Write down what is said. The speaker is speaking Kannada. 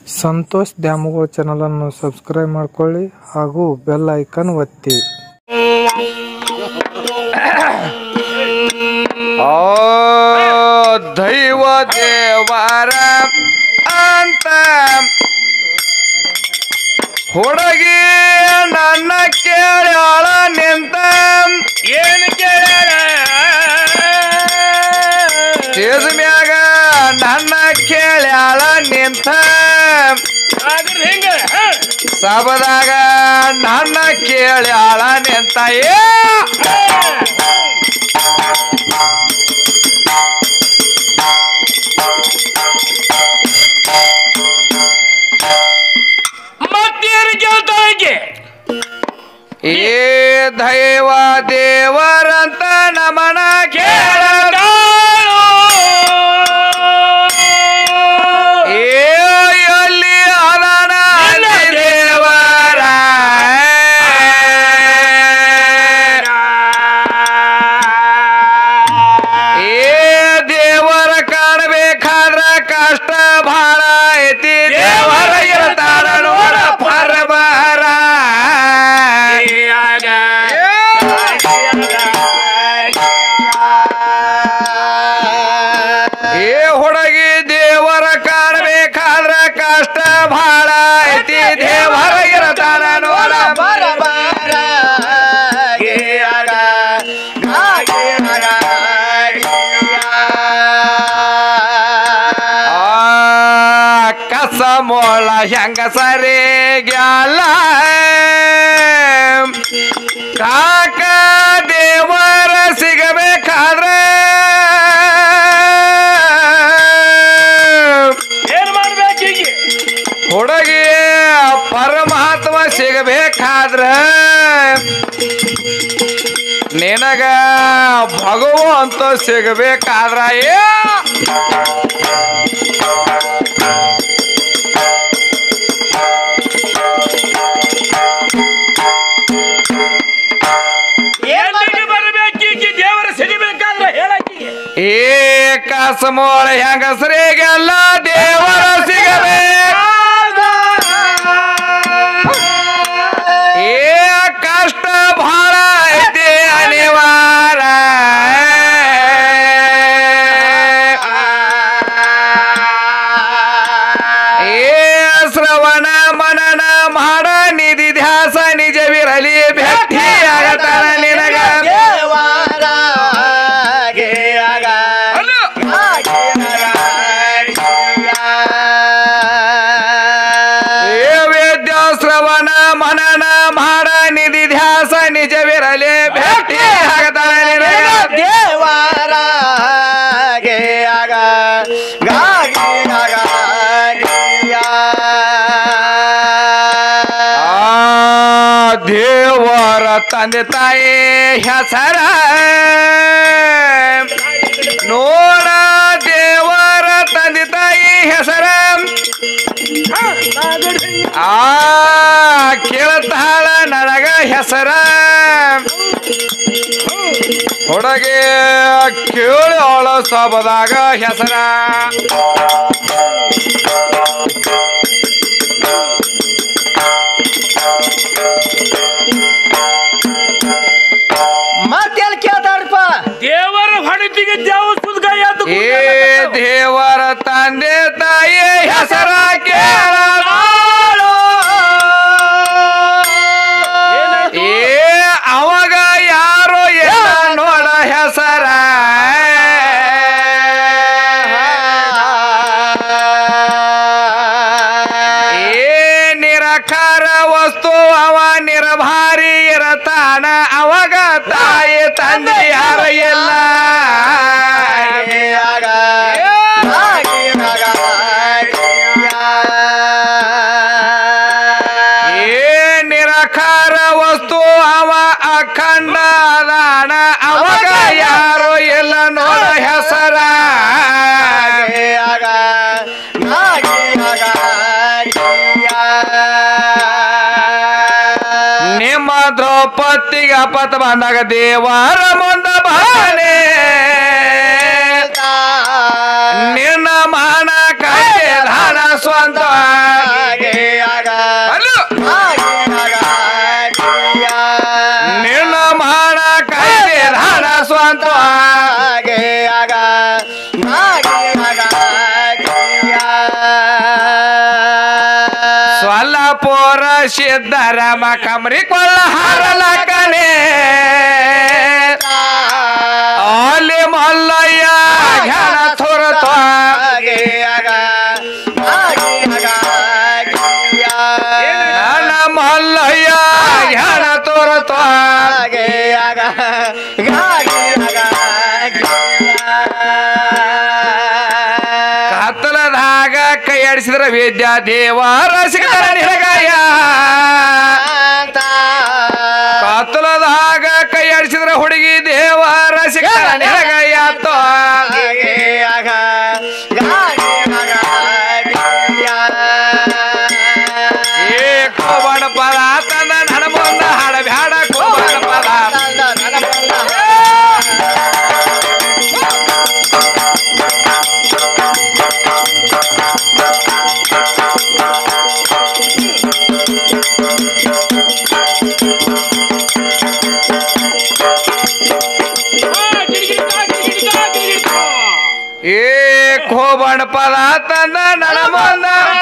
ಸಂತೋಷ್ ದ್ಯಾಮವ್ವ ಚಾನಲನ್ನು ಸಬ್ಸ್ಕ್ರೈಬ್ ಮಾಡ್ಕೊಳ್ಳಿ ಹಾಗೂ ಬೆಲ್ ಐಕನ್ ಒತ್ತಿ ಓ ದೈವ ದೇವರ ಅಂತ ಹುಡುಗಿ ನನ್ನ ಕೇಳ್ಯಾಳ ನಿಂತ ಏನು ಕೇಳ್ಯಾರ ಸ್ಟೇಜ್ ಮ್ಯಾಗ ನನ್ನ ಕೇಳ್ಯಾಳ ನಿಂತ ಅದ್ರ ಹಿಂಗ ಹ? ಸಬದಾಗ ನನ್ನ ಕೇಳ್ಯಾಳ ನಿಂತ ಏ ಮತ್ತೇನು ಕೇಳ್ತಾಳ ಆಕೆ ಏ ದೈವ ದೇವರಂತ ನಮನ ಕೇಳ ಏ ಎಲ್ಲಿ ಅದನ ಅಲ್ಲಿ ದೇವರ ಏ ದೇವರ ಕಾಣಬೇಕಾದ್ರ ಕಷ್ಟ ಬಹಳ ಐತಿ ದೇವರ ಇರ್ತಾರ ನೋಡ ಪರಬರ ಏ ಹುಡುಗಿ ದೇವರ ಕಾಣಬೇಕಾದ್ರ ಕಷ್ಟ ಬಹಳ ಐತಿ ದೇವರ ಇರ್ತಾರ ನೋಡ ಪರಬರ ಆ ಕಸ ಮೊಳ ಹೆಂಗ ಸರಿಗ್ಯಾಲ ಕಾಕ ದೇವರ ಸಿಗಬೇಕಾದ್ರೆ ಏನ್ ಮಾಡ್ಬೇಕು ಈಗ ಹುಡುಗಿ ಪರಮಾತ್ಮ ಸಿಗಬೇಕಾದ್ರ ನಿನಗ ಭಗವಂತ ಸಿಗಬೇಕಾದ್ರ ಏ ಎಲ್ಲಿಗೆ ಬರ್ಬೇಕು ಈಗ ದೇವರ ಸಿಗಬೇಕಾದ್ರೆ ಹೇಳಕ್ಕಿಗೆ ಏ ಕಸಮೋಳ ಹೆಂಗಸರಿಗೆಲ್ಲ ದೇವರ ಸಿಗಬೇಕು ಏ ಕಷ್ಟ ಬಹಳ ಐತಿ ಅನಿವಾರ ಏ ಶ್ರವಣ ಮನನ ಮಾಡ ನಿಧಿ ಧ್ಯಾಸ ನಿಜವಿರಲಿ ಭಕ್ತಿ ಆಗತಾನ ನಿನಗ ಅಲ್ಲ. ಏ ವೇದ್ಯ ಶ್ರವಣ ಮನನ ಮಾಡ ನಿಧಿ ಧ್ಯಾಸ ನಿಜವಿರಲಿ ಭಕ್ತಿ ಆಗತಾನ ನಿನಗ ಆ ದೇವರ ತಂದೆ ತಾಯಿ ಹೆಸರ ನೋಡ ದೇವರ ತಂದೆ ತಾಯಿ ಹೆಸರ ಆ ಕೇಳ್ತಾಳ ನನಗ ಹೆಸರ ಹುಡುಗಿ ಕೇಳೋಳ ಸಬದಾಗ ಹೆಸರ ಮತ್ತೆಲ್ಲಿ ಕೇಳ್ತಾರಪ್ಪ ದೇವರ ಹೊಡಿತಿಗೆ ದೇವ ಸುದ್ಗ ಎದ್ದು ಏ ದೇವರ ತಂದೆ ತಾಯಿ ಹೆಸರ ಕೇಳ ಏ ಅವಾಗ ಯಾರೋ ಎಲ್ಲ ನೋಡ ಹೆಸರ ಏ ನಿರಕಾರ ವಸ್ತು ಅವ ನಿರಭಾರಿ ಇರತಾನ ಅವಾಗ ತಾಯಿ ತಂದೆ ಯಾರ ಎಲ್ಲ ಏ ನಿರಾಕಾರ ವಸ್ತು ಅವ ಅಖಂಡ ಅದಾನ ಅವಾಗ ಯಾರು ಎಲ್ಲ ನೋಡ ಹೆಸರ ನಿಮ್ಮ ದ್ರೌಪದಿಗೆ ಅಪತ್ ಬಂದಾಗ ದೇವರ ಮುಂದ ಬಾನೆ ನಿನ್ನ ಮಾನ ಕೈ ಧಾನ ಸ್ವಂತ ಸಿದ್ದರಾಮ ಕಮರಿ ಕೊಳ್ಳ ಹಾರಲಕನೆ ಅಲ್ಲಿ ಮಲ್ಲಯ್ಯ ಘನ ಥೊರತ ನನ್ನ ಮಲ್ಲಯ್ಯ ಘನ ತೋರತ ಕತ್ತಲದಾಗ ಕೈ ಆಡಿಸಿದ್ರ ವಿದ್ಯಾ ದೇವರ ಸಿಗರ ನಿನಗಯ್ಯ ಕತ್ತಲದಾಗ ಕೈ ಆಡಿಸಿದ್ರ ಹುಡುಗಿ ದೇವರ ಸಿಗರ ನಿನಗಯ್ಯ ತೋ ಏ ಕೋಬಣ ಪದ ತಂದ ನನ್ನ ಮುಂದ ಹಾಡ ಬ್ಯಾಡ ಕೋಬಣ ಪದ ಆ, ಗಿರಿಗಿರಿತ, ಗಿರಿಗಿರಿತ, ಗಿರಿಗಿರಿತ. ಏ ಕೋಬಣ ಪದ ತಂದ ನನ್ನ ಮುಂದ